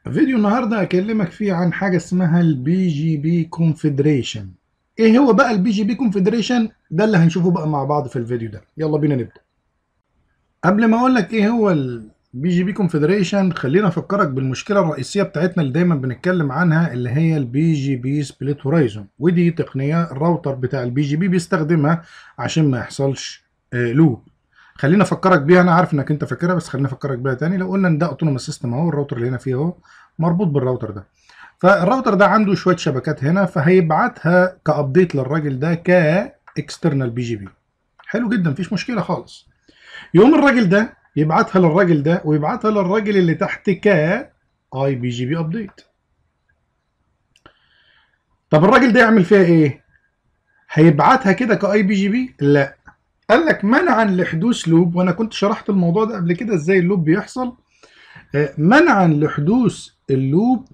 فيديو النهارده هكلمك فيه عن حاجه اسمها البي جي بي كونفدريشن ايه هو بقى البي جي بي كونفدريشن ده اللي هنشوفه بقى مع بعض في الفيديو ده يلا بينا نبدا قبل ما اقول لك ايه هو البي جي بي كونفدريشن خلينا افكرك بالمشكله الرئيسيه بتاعتنا اللي دايما بنتكلم عنها اللي هي البي جي بي سبليت هورايزون ودي تقنيه الراوتر بتاع البي جي بي بيستخدمها عشان ما يحصلش آه، لوب خلينا افكرك بيها انا عارف انك انت فاكرها بس خلينا افكرك بيها تاني لو قلنا ان ده اوتونوموس سيستم اهو الراوتر اللي هنا فيه اهو مربوط بالراوتر ده فالراوتر ده عنده شويه شبكات هنا فهيبعتها كابديت للراجل ده كاكسترنال بي جي بي حلو جدا مفيش مشكله خالص يوم الراجل ده يبعتها للراجل ده ويبعتها للراجل اللي تحت ك اي بي جي بي ابديت طب الراجل ده يعمل فيها ايه هيبعتها كده كاي بي جي بي لا قال لك منعا لحدوث لوب وانا كنت شرحت الموضوع ده قبل كده ازاي اللوب بيحصل آه، منعا لحدوث اللوب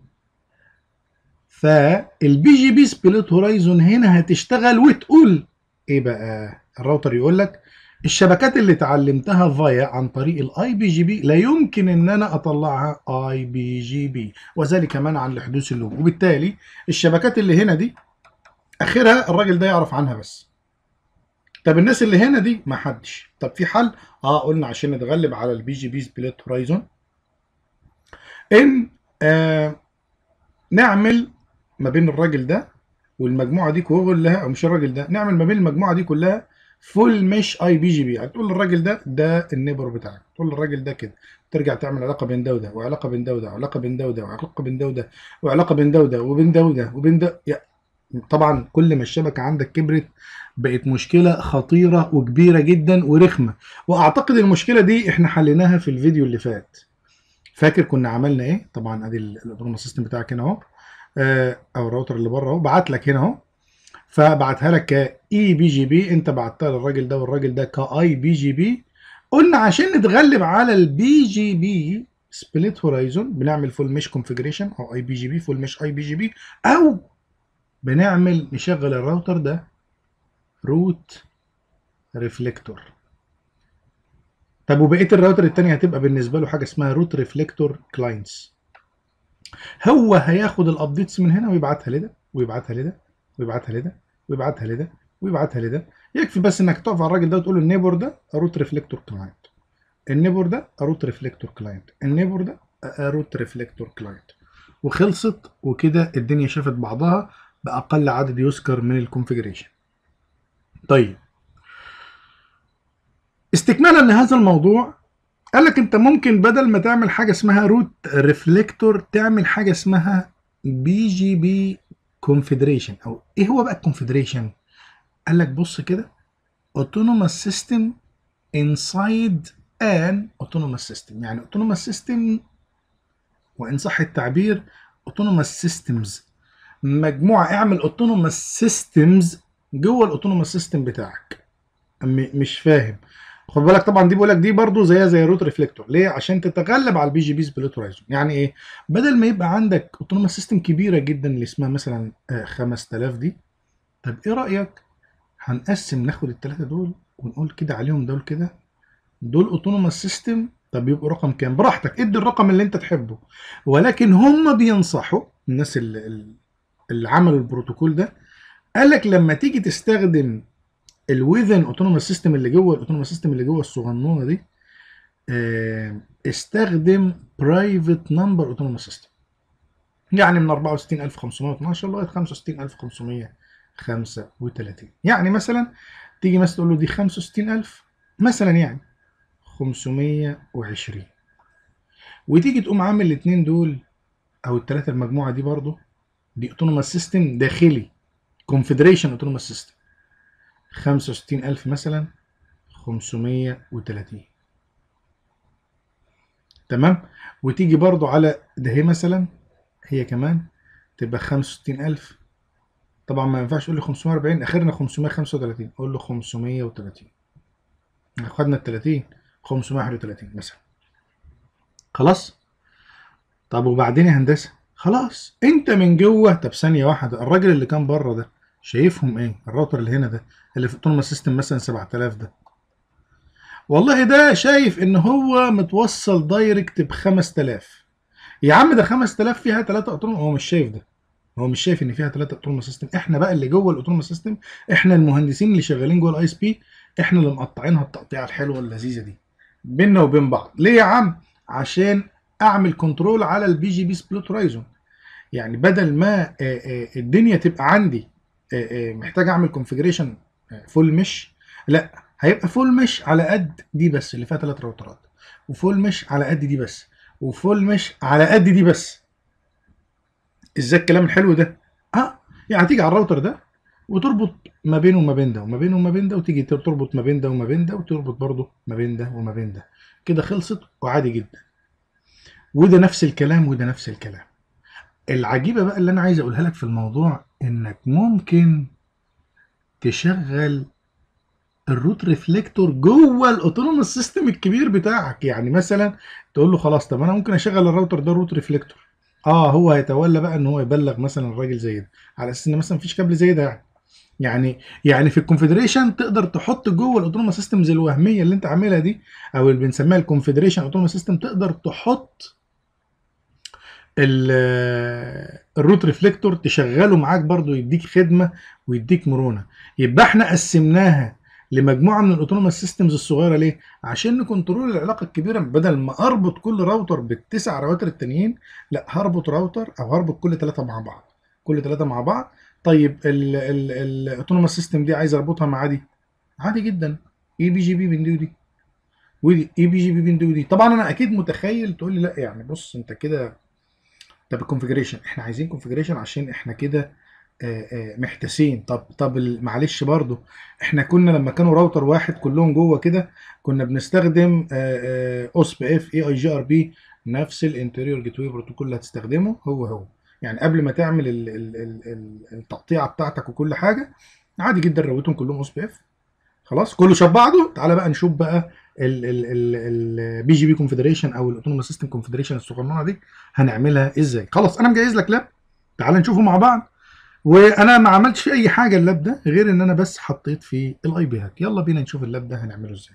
فالبي جي بي سبليت هورايزون هنا هتشتغل وتقول ايه بقى الراوتر يقول لك الشبكات اللي اتعلمتها فايا عن طريق الاي بي جي بي لا يمكن ان انا اطلعها اي بي جي بي وذلك منعا لحدوث اللوب وبالتالي الشبكات اللي هنا دي اخرها الراجل ده يعرف عنها بس طب الناس اللي هنا دي ما حدش طب في حل اه قلنا عشان نتغلب على البي جي بي سبليت هورايزون ان آه نعمل ما بين الراجل ده والمجموعه دي كلها او مش الراجل ده نعمل ما بين المجموعه دي كلها فول مش اي بي جي بي هتقول للراجل ده ده النيبر بتاعك تقول للراجل ده كده ترجع تعمل علاقه بين ده وده وعلاقه بين ده وده وعلاقه بين ده وده وعلاقه بين ده وده وعلاقه بين ده وده وبين ده وده وبين ده يا- طبعا كل ما الشبكه عندك كبرت بقت مشكله خطيره وكبيره جدا ورخمه واعتقد المشكله دي احنا حليناها في الفيديو اللي فات فاكر كنا عملنا ايه طبعا ادي الاوتونوموس سيستم بتاعك هنا اهو آه، او الراوتر اللي بره اهو بعت لك هنا اهو فبعتها لك كاي بي جي بي انت بعتها للراجل ده والراجل ده كاي بي جي بي قلنا عشان نتغلب على البي جي بي سبليت هورايزون بنعمل فول مش كونفجريشن او اي بي جي بي فول مش اي بي جي بي او بنعمل نشغل الراوتر ده روت ريفليكتور طب وبقيه الراوتر التانية هتبقى بالنسبه له حاجه اسمها روت ريفليكتور كلاينتس هو هياخد الابديتس من هنا ويبعتها لده ويبعتها لده ويبعتها لده ويبعتها لده ويبعتها لده يكفي بس انك تقف على الراجل ده وتقول له النيبر ده روت ريفليكتور كلاينت النيبر ده روت ريفليكتور كلاينت النيبر ده روت ريفليكتور كلاينت وخلصت وكده الدنيا شافت بعضها باقل عدد يذكر من الكونفيجريشن طيب استكمالا لهذا الموضوع قال لك انت ممكن بدل ما تعمل حاجه اسمها روت ريفليكتور تعمل حاجه اسمها بي جي بي كونفدريشن او ايه هو بقى الكونفدريشن قال لك بص كده autonomous system inside an autonomous system يعني autonomous system وان صح التعبير autonomous systems مجموعه اعمل autonomous systems جوه الاوتونوموس سيستم بتاعك م- مش فاهم خد بالك طبعا دي بقول لك دي برضو زيها زي الروت ريفليكتور ليه عشان تتغلب على البي جي بي سبليت هورايزون يعني ايه بدل ما يبقى عندك اوتونوموس سيستم كبيره جدا اللي اسمها مثلا آه، 5000 دي طب ايه رايك هنقسم ناخد الثلاثه دول ونقول كده عليهم دول كده دول اوتونوموس سيستم طب يبقوا رقم كام براحتك ادي الرقم اللي انت تحبه ولكن هم بينصحوا الناس اللي, اللي عملوا البروتوكول ده قال لك لما تيجي تستخدم الويذن اوتونوموس سيستم اللي جوه الاوتونوموس سيستم اللي جوه الصغنونه دي آه، استخدم برايفت نمبر اوتونوموس سيستم يعني من 64512 لغايه 65535 يعني مثلا تيجي مثلا تقول له دي 65000 مثلا يعني 520 وتيجي تقوم عامل الاثنين دول او الثلاثه المجموعه دي برضو دي اوتونوموس سيستم داخلي كونفدريشن اوتونوموس سيستم 65000 مثلا 530 تمام وتيجي برضو على ده هي مثلا هي كمان تبقى 65000 طبعا ما ينفعش تقول لي 540 اخرنا 535 قول له 530 خدنا ال 30 531 مثلا خلاص طب وبعدين يا هندسه خلاص انت من جوه طب ثانيه واحده الراجل اللي كان بره ده شايفهم ايه الراوتر اللي هنا ده اللي في اوتونوموس سيستم مثلا 7000 ده والله ده شايف ان هو متوصل دايركت ب 5000 يا عم ده 5000 فيها 3 اوتونوم هو مش شايف ده هو مش شايف ان فيها 3 اوتونوموس سيستم احنا بقى اللي جوه الاوتونوموس سيستم احنا المهندسين اللي شغالين جوه الاي اس بي احنا اللي مقطعينها التقطيعه الحلوه اللذيذه دي بيننا وبين بعض ليه يا عم عشان اعمل كنترول على البي جي بي سبلوت هورايزون يعني بدل ما آه، آه، الدنيا تبقى عندي آه، آه، محتاج اعمل كونفيجريشن فول مش لا هيبقى فول مش على قد دي بس اللي فيها ثلاث راوترات وفول مش على قد دي بس وفول مش على قد دي بس ازاي الكلام الحلو ده اه يعني تيجي على الراوتر ده وتربط ما بينه وما بين ده وما بينه وما بين ده وتيجي تربط ما بين ده وما بين ده وتربط برضه ما بين ده وما بين ده كده خلصت وعادي جدا وده نفس الكلام وده نفس الكلام العجيبة بقى اللي أنا عايز أقولها لك في الموضوع إنك ممكن تشغل الروت ريفليكتور جوه الاوتونوموس سيستم الكبير بتاعك يعني مثلا تقول له خلاص طب انا ممكن اشغل الراوتر ده روت ريفليكتور اه هو هيتولى بقى ان هو يبلغ مثلا الراجل زي ده على اساس ان مثلا مفيش كابل زي ده يعني يعني يعني في الكونفدريشن تقدر تحط جوه الاوتونوموس سيستمز الوهميه اللي انت عاملها دي او اللي بنسميها الكونفدريشن اوتونوموس سيستم تقدر تحط ال- الروت ريفليكتور تشغله معاك برضو يديك خدمه ويديك مرونه يبقى احنا قسمناها لمجموعه من الاوتونوموس سيستمز الصغيره ليه عشان نكنترول العلاقه الكبيره بدل ما اربط كل راوتر بالتسع رواتر التانيين لا هربط راوتر او هربط كل ثلاثه مع بعض كل ثلاثه مع بعض طيب الاوتونوموس سيستم دي عايز اربطها مع دي عادي جدا اي بي جي بي من دي ودي ودي اي بي جي بي من دي ودي طبعا انا اكيد متخيل تقول لي لا يعني بص انت كده طب الكونفجريشن احنا عايزين كونفجريشن عشان احنا كده آه، آه، محتاسين طب طب ال- معلش برضو احنا كنا لما كانوا راوتر واحد كلهم جوه كده كنا بنستخدم اوس بي اف اي اي جي ار بي نفس الانتريور جيت واي بروتوكول اللي هتستخدمه هو هو يعني قبل ما تعمل ال- ال- ال- ال- التقطيعه بتاعتك وكل حاجه عادي جدا روتهم كلهم اوس بي اف خلاص كله شاف بعضه تعالى بقى نشوف بقى البي جي بي كونفدريشن او الاوتونوموس سيستم كونفدريشن الصغننه دي هنعملها ازاي خلاص انا مجهز لك لاب تعال نشوفه مع بعض وانا ما عملتش فيه اي حاجه اللاب ده غير ان انا بس حطيت فيه الاي بي هاك يلا بينا نشوف اللاب ده هنعمله ازاي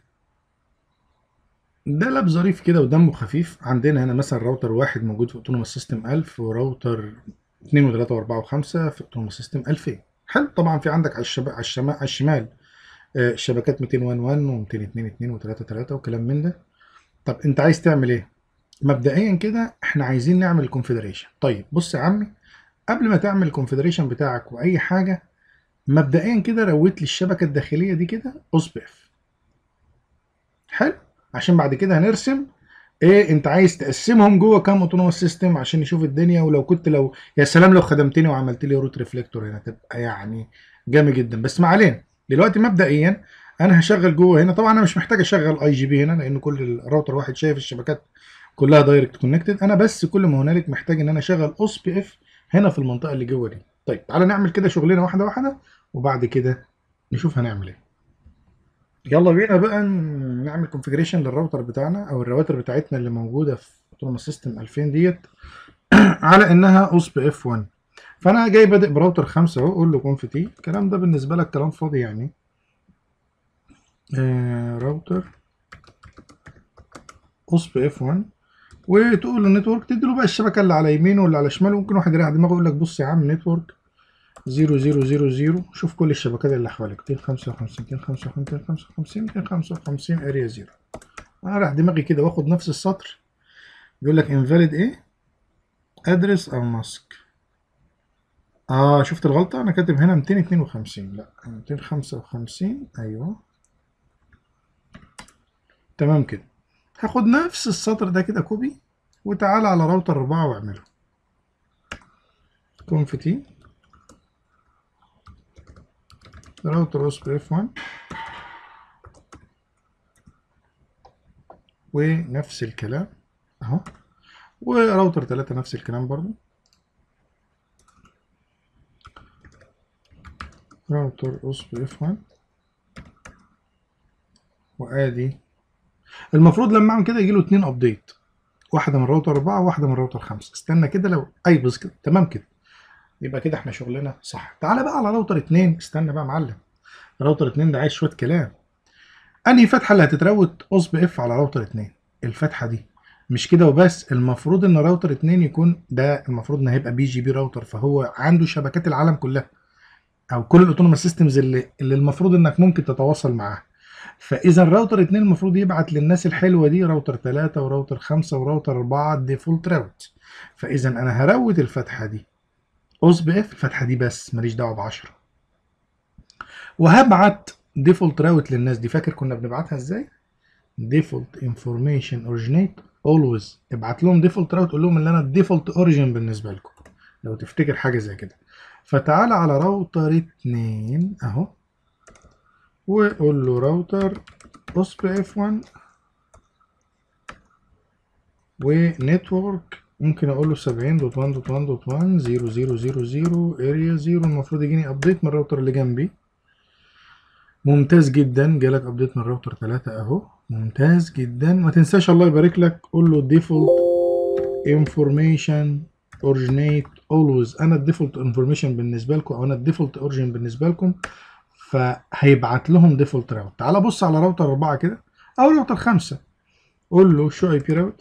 ده لاب ظريف كده ودمه خفيف عندنا هنا مثلا راوتر واحد موجود في اوتونوموس سيستم 1000 وراوتر 2 و3 و4 و5 في اوتونوموس سيستم 2000 حلو طبعا في عندك على الشمال على الشمال, على الشمال آه، الشبكات 201 و202 و203 3 وكلام من ده طب انت عايز تعمل ايه مبدئيا كده احنا عايزين نعمل كونفدريشن طيب بص يا عمي قبل ما تعمل الكونفدريشن بتاعك واي حاجه مبدئيا كده روت لي الشبكه الداخليه دي كده اوس بي اف حلو عشان بعد كده هنرسم ايه انت عايز تقسمهم جوه كام اوتونوموس سيستم عشان نشوف الدنيا ولو كنت لو يا سلام لو خدمتني وعملت لي روت ريفليكتور هنا تبقى يعني جامد جدا بس ما علينا دلوقتي مبدئيا انا هشغل جوه هنا طبعا انا مش محتاج اشغل اي جي بي هنا لان كل الراوتر واحد شايف الشبكات كلها دايركت كونكتد انا بس كل ما هنالك محتاج ان انا اشغل اوس بي اف هنا في المنطقه اللي جوه دي طيب تعالى نعمل كده شغلنا واحده واحده وبعد كده نشوف هنعمل ايه يلا بينا بقى نعمل كونفيجريشن للراوتر بتاعنا او الرواتر بتاعتنا اللي موجوده في اوتونوموس سيستم 2000 ديت على انها اوس بي اف 1 فانا جاي بادئ براوتر 5 اهو اقول له كونف تي الكلام ده بالنسبه لك كلام فاضي يعني آه راوتر اوس بي اف 1 وتقول له نتورك تدي له بقى الشبكه اللي على يمينه واللي على شماله ممكن واحد يريح دماغه يقول لك بص يا عم نتورك 0000 شوف كل الشبكات اللي حواليك 255 255 255 255 اريا 0 انا راح دماغي كده واخد نفس السطر بيقول لك انفاليد ايه ادرس او ماسك اه شفت الغلطه انا كاتب هنا 252 لا 255 ايوه تمام كده هاخد نفس السطر ده كده كوبي وتعالى على راوتر 4 واعمله كونف تي راوتر اوس بي اف 1 ونفس الكلام اهو وراوتر 3 نفس الكلام برضو راوتر اوس بي اف 1 وادي المفروض لما اعمل كده يجي له اتنين ابديت واحده من راوتر 4 وواحده من راوتر 5 استنى كده لو اي بص كده تمام كده يبقى كده احنا شغلنا صح تعالى بقى على راوتر 2 استنى بقى يا معلم راوتر 2 ده عايز شويه كلام انهي فتحه اللي هتتراوت اوس بي اف على راوتر 2 الفتحه دي مش كده وبس المفروض ان راوتر 2 يكون ده المفروض ان هيبقى بي جي بي راوتر فهو عنده شبكات العالم كلها او كل الاوتونوموس سيستمز اللي اللي المفروض انك ممكن تتواصل معاها فاذا راوتر 2 المفروض يبعت للناس الحلوه دي راوتر 3 وراوتر 5 وراوتر 4 ديفولت راوت فاذا انا هروت الفتحه دي اوس بي اف الفتحه دي بس ماليش دعوه ب 10 وهبعت ديفولت راوت للناس دي فاكر كنا بنبعتها ازاي ديفولت انفورميشن اوريجينيت اولويز ابعت لهم ديفولت راوت قول لهم ان انا الديفولت اوريجين بالنسبه لكم لو تفتكر حاجه زي كده فتعال على راوتر 2 اهو وقول له راوتر اوس بي اف 1 ونتورك ممكن اقول له 70.1.1.1 اريا 0 المفروض يجيني ابديت من الراوتر اللي جنبي ممتاز جدا جالك ابديت من الراوتر 3 اهو ممتاز جدا ما تنساش الله يبارك لك قول له ديفولت انفورميشن اوريجينيت اولويز انا الديفولت انفورميشن بالنسبه لكم او انا الديفولت اوريجين بالنسبه لكم فهيبعت لهم ديفولت راوت تعال بص على راوتر 4 كده او راوتر 5 قول له شو اي بي راوت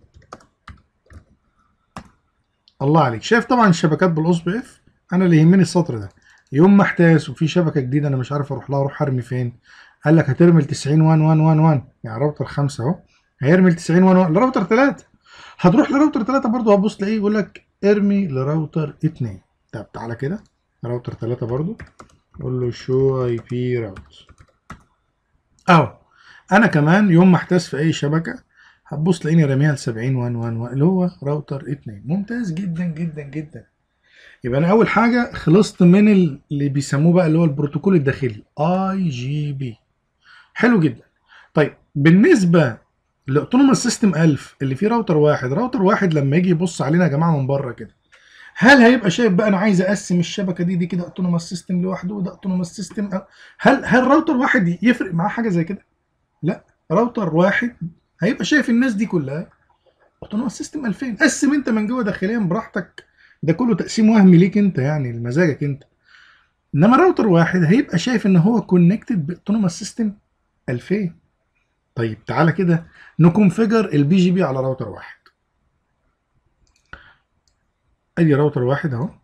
الله عليك شايف طبعا الشبكات بالاس بي اف انا اللي يهمني السطر ده يوم ما احتاس وفي شبكه جديده انا مش عارف اروح لها اروح ارمي فين قال لك هترمي ال 90 1 1 1 1 يعني راوتر 5 اهو هيرمي ال 90 1 1 لراوتر 3 هتروح لراوتر 3 برضه هتبص تلاقيه يقول لك ارمي لراوتر 2 طب تعالى كده راوتر 3 برضه قول له شو اي بي راوت اهو انا كمان يوم ما احتاس في اي شبكه هتبص تلاقيني راميها ل 70 1 1 1 اللي هو راوتر 2 ممتاز جدا جدا جدا يبقى انا اول حاجه خلصت من اللي بيسموه بقى اللي هو البروتوكول الداخلي اي جي بي حلو جدا طيب بالنسبه لاوتونوموس سيستم 1000 اللي فيه راوتر واحد راوتر واحد لما يجي يبص علينا يا جماعه من بره كده هل هيبقى شايف بقى انا عايز اقسم الشبكه دي دي كده اوتونوموس سيستم لوحده وده اوتونوموس سيستم هل هل راوتر واحد يفرق معاه حاجه زي كده لا راوتر واحد هيبقى شايف الناس دي كلها اوتونوموس سيستم 2000 قسم انت من جوه داخليا براحتك ده كله تقسيم وهمي ليك انت يعني لمزاجك انت انما راوتر واحد هيبقى شايف ان هو كونكتد باوتونوموس سيستم 2000 طيب تعالى كده نكونفيجر البي جي بي على راوتر واحد ادي راوتر واحد اهو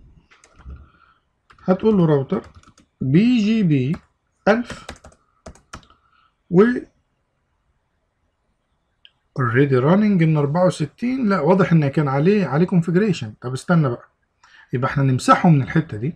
هتقول له راوتر بي جي بي 1000 و اوريدي راننج ان 64 لا واضح ان كان عليه عليه كونفيجريشن طب استنى بقى يبقى احنا نمسحه من الحته دي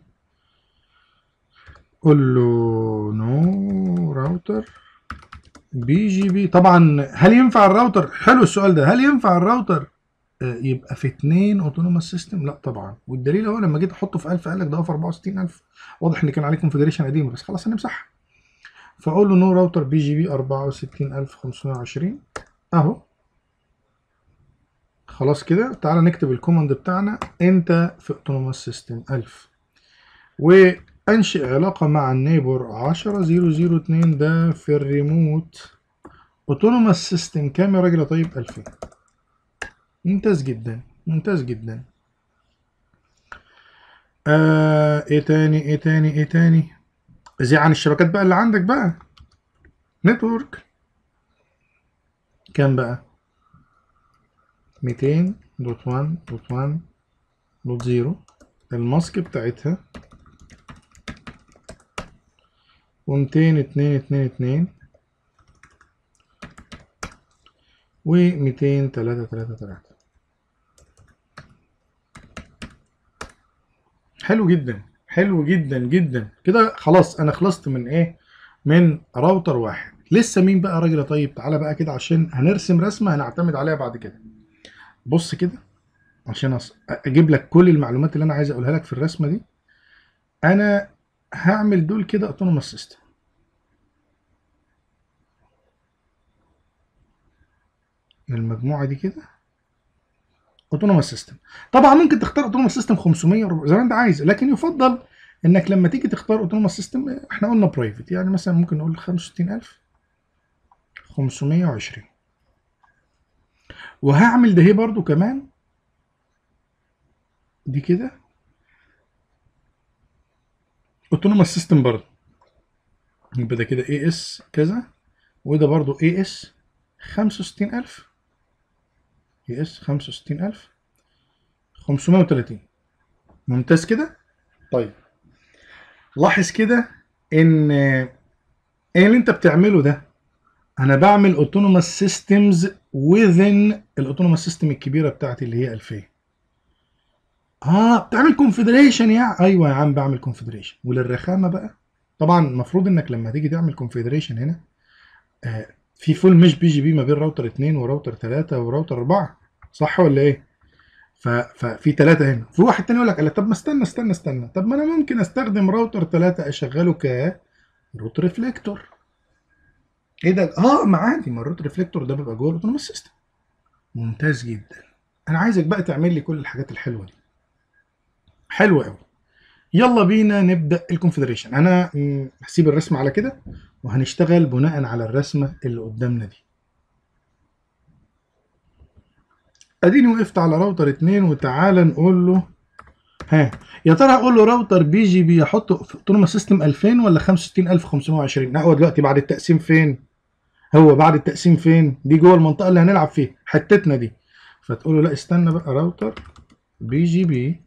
قول له نو راوتر بي جي بي طبعا هل ينفع الراوتر حلو السؤال ده هل ينفع الراوتر يبقى في اتنين اوتونوموس سيستم لا طبعا والدليل اهو لما جيت احطه في 1000 قال لك ده في 64000 واضح ان كان عليه كونفيجريشن قديم بس خلاص هنمسحها فاقول له نو راوتر بي جي بي 64520 اهو خلاص كده تعالى نكتب الكوماند بتاعنا انت في اوتونوموس سيستم 1000 وانشئ علاقه مع النيبر 10002 ده في الريموت اوتونوموس سيستم كام يا راجل طيب 2000 ممتاز جدا ممتاز جدا آه ايه تاني ايه تاني ايه تاني زي عن الشبكات بقى اللي عندك بقى نتورك كام بقى 200 دوت 1 دوت 1 دوت 0 الماسك بتاعتها و200 2 2 2 و200 3 3 3 حلو جدا حلو جدا جدا كده خلاص انا خلصت من ايه من راوتر واحد لسه مين بقى راجل طيب تعالى بقى كده عشان هنرسم رسمه هنعتمد عليها بعد كده بص كده عشان اجيب لك كل المعلومات اللي انا عايز اقولها لك في الرسمه دي انا هعمل دول كده اوتونوموس سيستم المجموعه دي كده اوتونوموس سيستم طبعا ممكن تختار اوتونوموس سيستم 500 زي ما انت عايز لكن يفضل انك لما تيجي تختار اوتونوموس سيستم احنا قلنا برايفت يعني مثلا ممكن نقول 65000 520 وهعمل ده هي برضو كمان دي كده اوتونوموس سيستم برضو يبقى ده كده اي اس كذا وده برضو اي اس 65000 اي اس 65000 530 ممتاز كده طيب لاحظ كده ان ايه اللي انت بتعمله ده انا بعمل اوتونوماس سيستمز within الاوتونوماس سيستم الكبيره بتاعتي اللي هي 2000 اه بتعمل كونفدريشن يا ايوه يا عم بعمل كونفدريشن وللرخامه بقى طبعا المفروض انك لما تيجي تعمل كونفدريشن هنا آه في فول مش بي جي بي ما بين راوتر 2 وراوتر 3 وراوتر 4 صح ولا ايه؟ ف... ففي ثلاثة هنا في واحد تاني يقول لك طب ما استنى استنى استنى طب ما انا ممكن استخدم راوتر 3 اشغله ك روت ريفليكتور ايه ده؟ اه ما عادي ما الروت ريفليكتور ده بيبقى جوه الاوتونوموس سيستم ممتاز جدا انا عايزك بقى تعمل لي كل الحاجات الحلوه دي حلو قوي يلا بينا نبدا الكونفدريشن انا هسيب الرسمه على كده وهنشتغل بناء على الرسمه اللي قدامنا دي اديني وقفت على راوتر 2 وتعالى نقول له ها يا ترى اقول له راوتر بي جي بي احطه في اوتونوموس سيستم 2000 ولا 65520 لا هو دلوقتي بعد التقسيم فين هو بعد التقسيم فين دي جوه المنطقه اللي هنلعب فيها حتتنا دي فتقول له لا استنى بقى راوتر بي جي بي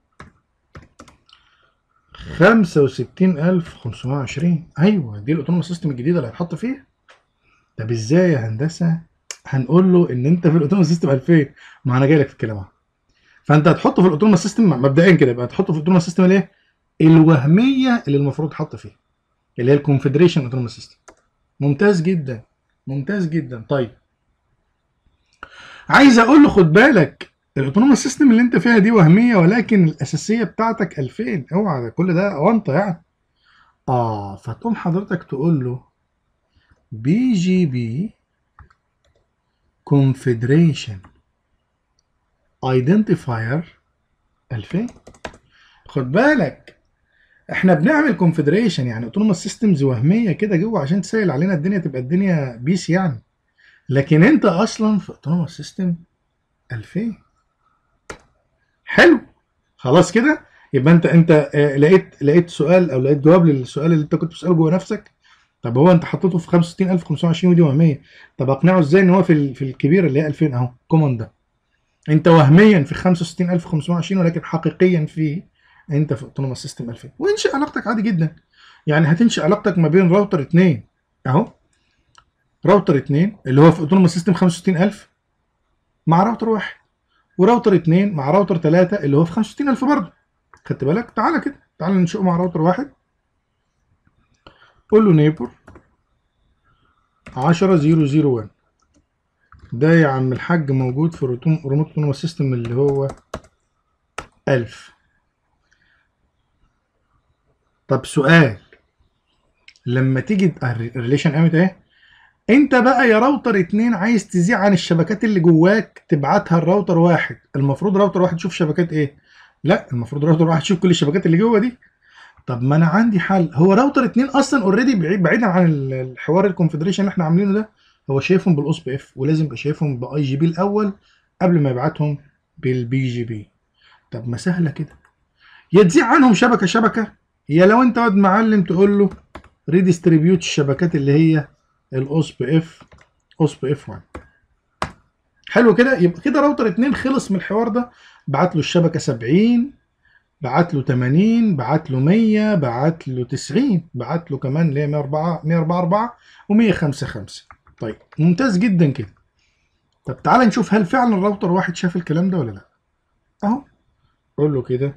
65520 ايوه دي الاوتونوموس سيستم الجديده اللي هيتحط فيها طب ازاي يا هندسه هنقول له ان انت في الاوتونوموس سيستم 2000 ما انا جاي لك في الكلام اهو فانت هتحطه في الاوتونوموس سيستم مبدئيا كده يبقى هتحطه في الاوتونوموس سيستم الايه الوهميه اللي المفروض تحط فيها اللي هي الكونفدريشن اوتونوموس سيستم ممتاز جدا ممتاز جدا طيب عايز اقول له خد بالك الاوتونوموس سيستم اللي انت فيها دي وهميه ولكن الاساسيه بتاعتك 2000 اوعى ده كل ده اونطه يعني اه فتقوم حضرتك تقول له بي جي بي كونفدريشن ايدنتيفاير 2000 خد بالك احنا بنعمل كونفدريشن يعني اوتونوموس سيستمز وهميه كده جوه عشان تسهل علينا الدنيا تبقى الدنيا بيس يعني لكن انت اصلا في اوتونوموس سيستم 2000 حلو خلاص كده يبقى انت انت آه، لقيت لقيت سؤال او لقيت جواب للسؤال اللي انت كنت بتساله جوه نفسك طب هو انت حطيته في 65520 ودي وهميه طب اقنعه ازاي ان هو في ال- في الكبيره اللي هي 2000 اهو كومن ده انت وهميا في 65520 ولكن حقيقيا في انت في اوتونوموس سيستم 2000 وانشئ علاقتك عادي جدا يعني هتنشئ علاقتك ما بين راوتر 2 اهو راوتر 2 اللي هو في اوتونوموس سيستم 65000 مع راوتر واحد وراوتر 2 مع راوتر 3 اللي هو في 65000 برضه خدت بالك تعالى كده تعالى ننشئه مع راوتر واحد قول له نيبر 10001 ده يا عم الحاج موجود في روتوم- ريموت اوتونوموس سيستم اللي هو 1000 طب سؤال لما تيجي الريليشن قامت اهي انت بقى يا راوتر اتنين عايز تذيع عن الشبكات اللي جواك تبعتها الراوتر واحد المفروض راوتر واحد يشوف شبكات ايه لا المفروض راوتر واحد يشوف كل الشبكات اللي جوه دي طب ما انا عندي حل هو راوتر اتنين اصلا اوريدي بعيد بعيدا عن ال- الحوار الكونفدريشن اللي احنا عاملينه ده هو شايفهم بالاوس بي اف ولازم يبقى شايفهم باي جي بي الاول قبل ما يبعتهم بالبي جي بي طب ما سهله كده يا تذيع عنهم شبكه شبكه يا لو انت واد معلم تقول له ريديستريبيوت الشبكات اللي هي الاوس بي اف اوس بي اف 1 حلو كده يبقى كده راوتر 2 خلص من الحوار ده بعت له الشبكه 70 بعت له 80 بعت له 100 بعت له 90 بعت له كمان اللي هي 104 144 و155 طيب ممتاز جدا كده طب تعالى نشوف هل فعلا راوتر واحد شاف الكلام ده ولا لا اهو قول له كده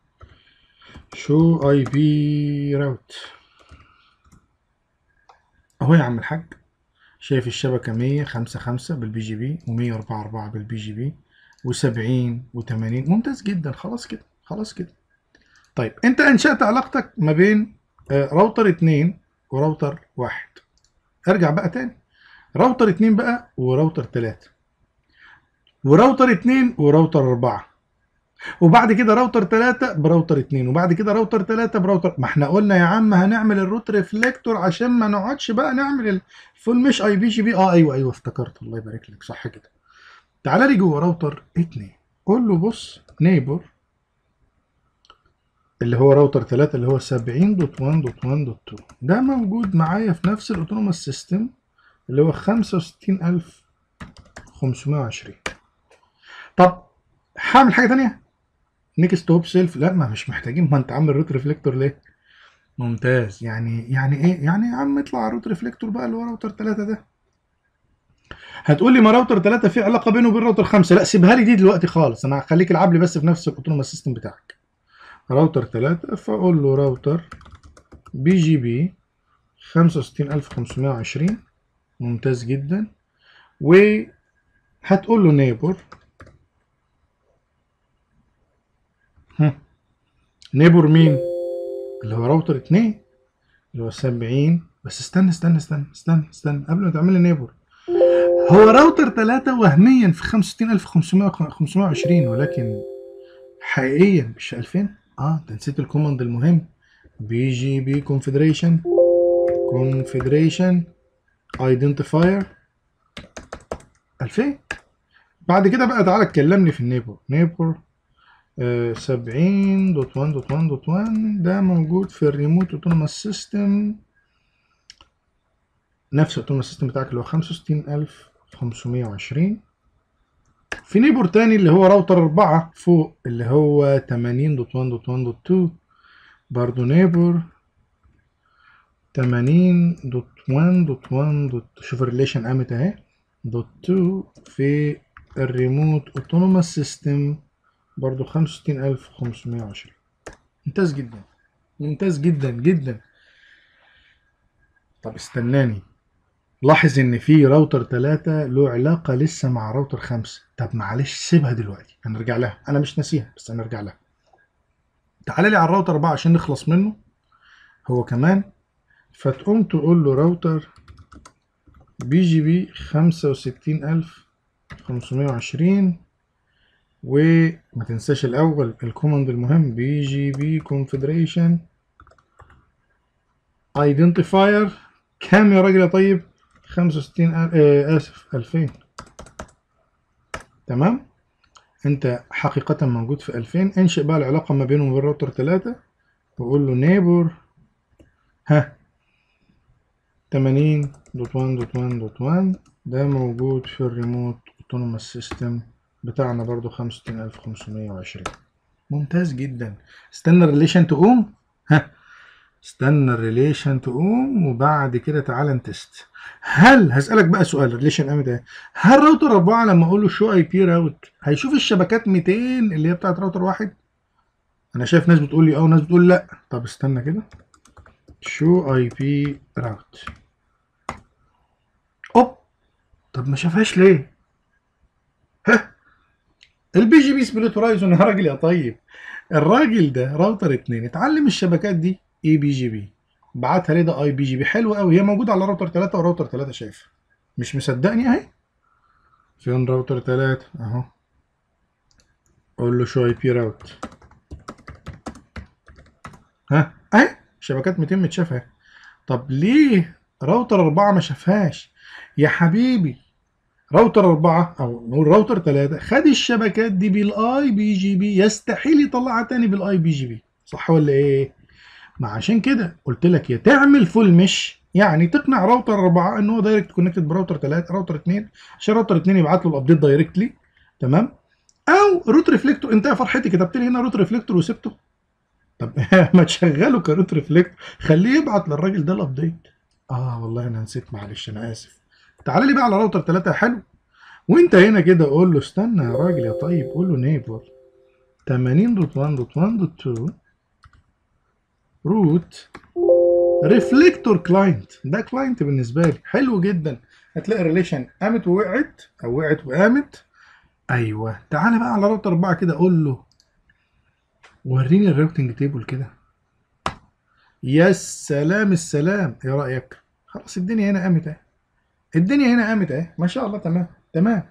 شو اي بي راوت اهو يا عم الحاج شايف الشبكة 155 بالبي جي بي و144 بالبي جي بي و70 و80 ممتاز جدا خلاص كده خلاص كده طيب انت انشأت علاقتك ما بين آه، راوتر 2 وراوتر 1 ارجع بقى تاني راوتر 2 بقى وراوتر 3 وراوتر 2 وراوتر 4 وبعد كده راوتر 3 براوتر 2 وبعد كده راوتر 3 براوتر ما احنا قلنا يا عم هنعمل الروت ريفليكتور عشان ما نقعدش بقى نعمل الفول مش اي بي جي بي اه ايوه ايوه افتكرت الله يبارك لك صح كده تعالى لي جوه راوتر 2 قول له بص نيبر اللي هو راوتر 3 اللي هو 70.1.1.2 ده موجود معايا في نفس الاوتونوموس سيستم اللي هو 65520 طب هعمل حاجه تانية نيكست هوب سيلف لا ما مش محتاجين ما انت عامل روت ريفليكتور ليه ممتاز يعني يعني ايه يعني يا عم اطلع على الروت ريفليكتور بقى اللي هو راوتر 3 ده هتقول لي ما راوتر 3 في علاقه بينه وبين راوتر 5 لا سيبها لي دي دلوقتي خالص انا هخليك العب لي بس في نفس الاوتونوماس سيستم بتاعك راوتر 3 فاقول له راوتر بي جي بي 65520 ممتاز جدا وهتقول له نيبر نيبر مين اللي هو راوتر 2 اللي هو 70 بس استنى استنى استنى استنى استنى قبل ما تعمل لي نيبر هو راوتر 3 وهميا في 65520 ولكن حقيقيا مش 2000 اه انت نسيت الكوماند المهم بي جي بي كونفدريشن كونفدريشن ايدنتيفاير 2000 بعد كده بقى تعالى اتكلمني في النيبر نيبر سبعين دوت وان دوت وان دوت وان ده موجود في الريموت اوتونوماس سيستم نفس الاوتونوماس سيستم بتاعك اللي هو خمسة وستين ألف خمسمية وعشرين في نيبر تاني اللي هو راوتر أربعة فوق اللي هو تمانين دوت وان دوت وان دوت تو برضه نيبر تمانين دوت وان دوت وان دوت شوف الريليشن قامت اهي دوت تو في الريموت اوتونوماس سيستم برضو خمسة وستين ألف خمسمية وعشرين ممتاز جدا ممتاز جدا جدا طب استناني لاحظ ان في راوتر ثلاثة له علاقة لسه مع راوتر خمسة طب معلش سيبها دلوقتي هنرجع لها انا مش ناسيها بس هنرجع لها تعالى لي على الراوتر بقى عشان نخلص منه هو كمان فتقوم تقول له راوتر بي جي بي خمسة وستين ألف خمسمية وعشرين وما تنساش الاول الكوماند المهم بي جي بي كونفدريشن ايدنتيفاير كام يا راجل يا طيب 65 آه اسف 2000 تمام انت حقيقة موجود في 2000 انشئ بقى العلاقة ما بينه وبين الراوتر 3 وقول له نيبر ها 80 دوت 1 دوت 1 دوت 1 ده موجود في الريموت اوتونوماس سيستم بتاعنا برضو خمسة وستين ألف خمسمية وعشرين ممتاز جدا استنى الريليشن تقوم ها استنى الريليشن تقوم وبعد كده تعالى نتست هل هسألك بقى سؤال الريليشن قامت ايه هل راوتر أربعة لما أقول له شو أي بي راوت هيشوف الشبكات 200 اللي هي بتاعت راوتر واحد أنا شايف ناس بتقول لي أه وناس بتقول لأ طب استنى كده شو أي بي راوت أوب طب ما شافهاش ليه؟ ها البي جي بي سبليت هورايزون يا راجل يا طيب الراجل ده راوتر اتنين اتعلم الشبكات دي اي بي جي بي بعتها ليه ده اي بي جي بي حلو قوي هي موجوده على راوتر 3 وراوتر 3 شايفها مش مصدقني اهي فين راوتر 3 اهو قول له شو اي بي راوت ها اهي شبكات 200 متشافه اهي طب ليه راوتر 4 ما شافهاش يا حبيبي راوتر 4 او نقول راوتر 3 خد الشبكات دي بالاي بي جي بي يستحيل يطلعها تاني بالاي بي جي بي صح ولا ايه ما عشان كده قلت لك يا تعمل فول مش يعني تقنع راوتر 4 ان هو دايركت كونكتد براوتر 3 راوتر 2 عشان راوتر 2 يبعت له الابديت دايركتلي تمام او روت ريفليكتور انت يا فرحتي كتبت لي هنا روت ريفليكتور وسبته طب ما تشغله كروت ريفليكتور خليه يبعت للراجل ده الابديت اه والله انا نسيت معلش انا اسف تعالى لي بقى على راوتر 3 حلو وانت هنا كده قول له استنى يا راجل يا طيب قول له نيبر 80.1.1.2 روت ريفليكتور كلاينت ده كلاينت بالنسبه لي حلو جدا هتلاقي ريليشن قامت ووقعت او وقعت وقامت ايوه تعالى بقى على راوتر 4 كده قول له وريني الراوتنج تيبل كده يا سلام السلام ايه رايك خلاص الدنيا هنا قامت اهي الدنيا هنا قامت اهي ما شاء الله تمام تمام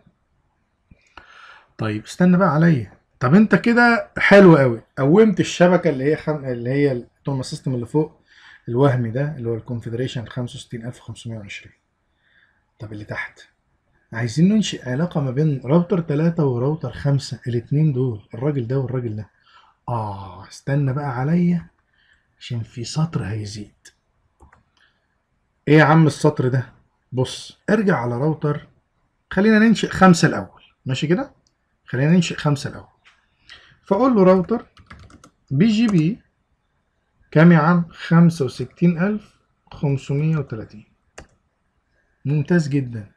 طيب استنى بقى عليا طب انت كده حلو قوي قومت الشبكه اللي هي خم... اللي هي التوما سيستم اللي فوق الوهمي ده اللي هو الكونفدريشن 65520 طب اللي تحت عايزين ننشئ علاقه ما بين راوتر 3 وراوتر 5 الاثنين دول الراجل ده والراجل ده اه استنى بقى عليا عشان في سطر هيزيد ايه يا عم السطر ده بص ارجع على راوتر خلينا ننشئ خمسة الأول ماشي كده خلينا ننشئ خمسة الأول فأقول له راوتر بي جي بي كام يا عم؟ خمسة وستين ألف خمسمية وتلاتين ممتاز جدا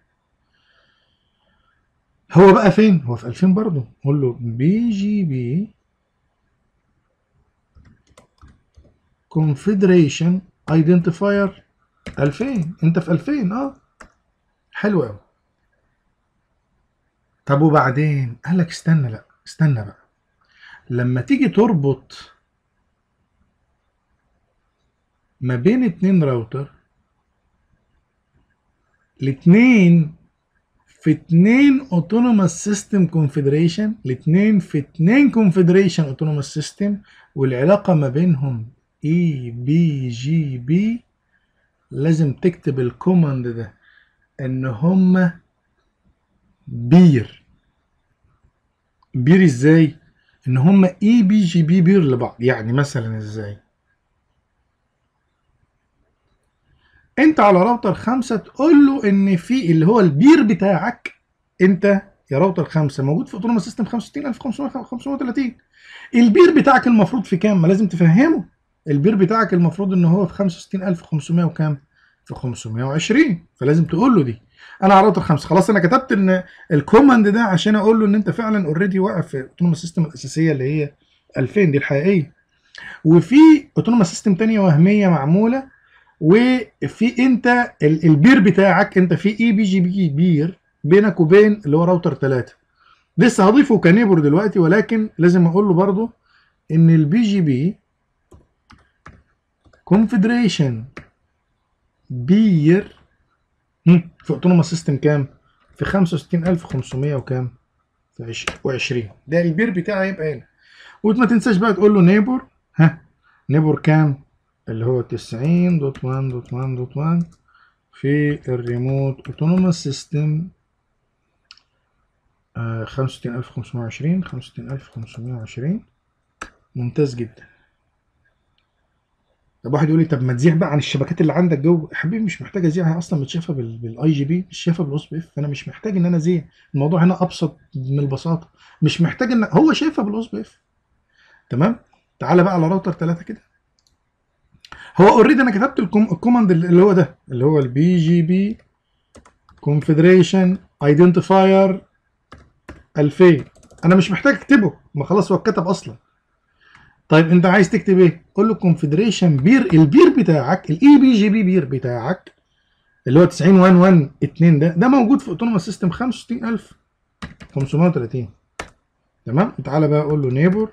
هو بقى فين؟ هو في 2000 برضه قول له بي جي بي confederation identifier 2000 انت في 2000 اه حلو قوي طب وبعدين قال لك استنى لا استنى بقى لما تيجي تربط ما بين اتنين راوتر الاتنين في اتنين autonomous system confederation الاتنين في اتنين confederation autonomous system والعلاقة ما بينهم اي بي جي بي لازم تكتب الكوماند ده ان هما بير بير ازاي ان هما اي بي جي بي بير لبعض يعني مثلا ازاي انت على راوتر خمسة تقول له ان في اللي هو البير بتاعك انت يا راوتر خمسة موجود في اوتونوما سيستم 65530 البير بتاعك المفروض في كام ما لازم تفهمه البير بتاعك المفروض ان هو في 65500 وكام في 520 فلازم تقول له دي انا على راوتر خمسة خلاص انا كتبت ان الكوماند ده عشان اقول له ان انت فعلا اوريدي واقف في اوتونوما سيستم الاساسيه اللي هي 2000 دي الحقيقيه وفي اوتونوما سيستم تانية وهميه معموله وفي انت البير بتاعك انت في اي بي جي بي بير بينك وبين اللي هو راوتر 3 لسه هضيفه كنيبر دلوقتي ولكن لازم اقول له برضه ان البي جي بي كونفدريشن بير في اوتونوما سيستم كام؟ في 65500 وكام؟ في 20 ده البير بتاعي يبقى هنا وما تنساش بقى تقول له نيبر ها نيبر كام؟ اللي هو 90 دوت 1 دوت 1 دوت 1 في الريموت اوتونوموس سيستم 65520 65520 ممتاز جدا طب واحد يقول لي طب ما تذيع بقى عن الشبكات اللي عندك جوه يا حبيبي مش محتاج اذيعها اصلا متشافه بالاي جي بي مش شايفها بالاس بي اف فانا مش محتاج ان انا اذيع الموضوع هنا ابسط من البساطه مش محتاج ان هو شايفها بالاس بي اف تمام تعالى بقى على راوتر 3 كده هو اوريدي انا كتبت الكوماند اللي هو ده اللي هو البي جي بي كونفدريشن ايدنتيفاير 2000 انا مش محتاج اكتبه ما خلاص هو اتكتب اصلا طيب انت عايز تكتب ايه قول له كونفدريشن بير البير بتاعك الاي بي جي بي بير بتاعك اللي هو 90112 ده ده موجود في اوتونوما سيستم 65530 تمام تعالى بقى اقول له نيبر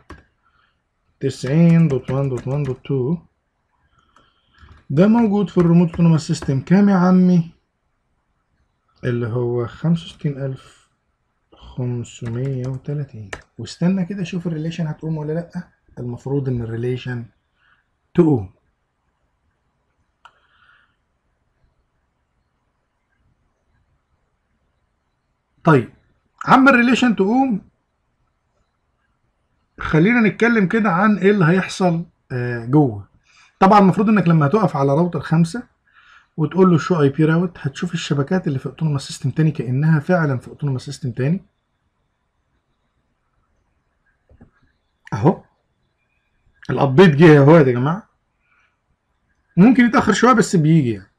90.1.1.2 ده موجود في الريموت اوتونوما سيستم كام يا عمي اللي هو 65530 واستنى كده شوف الريليشن هتقوم ولا لا المفروض ان الريليشن تقوم طيب عم الريليشن تقوم خلينا نتكلم كده عن ايه اللي هيحصل جوه طبعا المفروض انك لما هتقف على راوتر خمسة وتقول له شو اي بي راوت هتشوف الشبكات اللي في اوتونوما سيستم تاني كانها فعلا في اوتونوما سيستم تاني اهو الابديت جه اهو يا جماعه ممكن يتاخر شويه بس بيجي يعني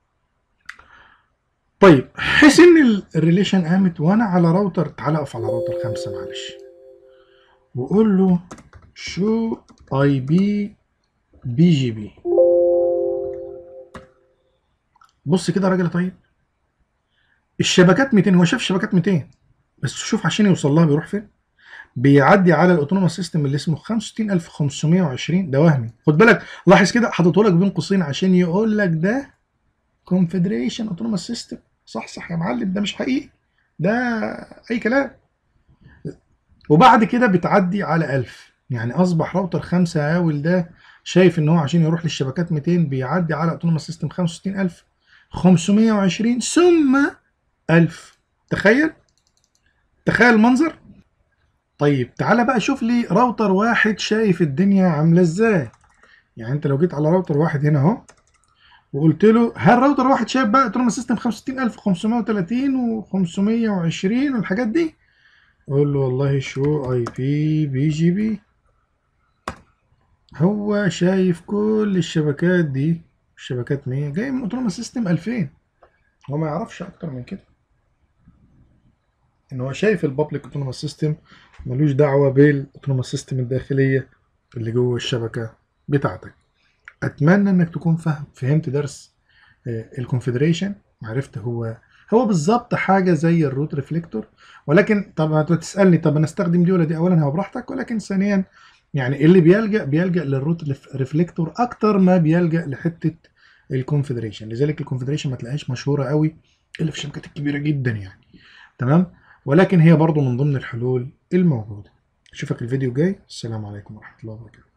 طيب حيث ان الريليشن قامت وانا على راوتر تعالى اقف على راوتر خمسة معلش وقول له شو اي بي بي جي بي بص كده يا راجل طيب الشبكات 200 هو شاف الشبكات 200 بس شوف عشان يوصل لها بيروح فين بيعدي على الاوتونوما سيستم اللي اسمه 65520 ده وهمي خد بالك لاحظ كده حاططه لك بين قوسين عشان يقول لك ده كونفدريشن اوتونوما سيستم صح صح يا معلم ده مش حقيقي ده اي كلام وبعد كده بتعدي على 1000 يعني اصبح راوتر 5 هاول ده شايف ان هو عشان يروح للشبكات 200 بيعدي على اوتونوما سيستم 65000 520 ثم 1000 تخيل تخيل المنظر طيب تعالى بقى شوف لي راوتر واحد شايف الدنيا عامله ازاي يعني انت لو جيت على راوتر واحد هنا اهو وقلت له هل راوتر واحد شايف بقى اوتونوما سيستم 65530 و520 والحاجات دي قول له والله شو اي بي بي جي بي هو شايف كل الشبكات دي الشبكات 100 جاي من اوتونوماس سيستم 2000 هو ما يعرفش اكتر من كده ان هو شايف البابليك اوتونوماس سيستم ملوش دعوه بالاوتونوماس سيستم الداخليه اللي جوه الشبكه بتاعتك اتمنى انك تكون فهم فهمت درس الكونفدريشن وعرفت هو هو بالظبط حاجه زي الروت ريفليكتور ولكن طب تسالني طب انا استخدم دي ولا دي اولا هو براحتك ولكن ثانيا يعني اللي بيلجا بيلجا للروت ريفليكتور اكتر ما بيلجا لحته الكونفدريشن لذلك الكونفدريشن ما تلاقيهاش مشهوره قوي الا في الشركات الكبيره جدا يعني تمام ولكن هي برضو من ضمن الحلول الموجوده اشوفك الفيديو الجاي السلام عليكم ورحمه الله وبركاته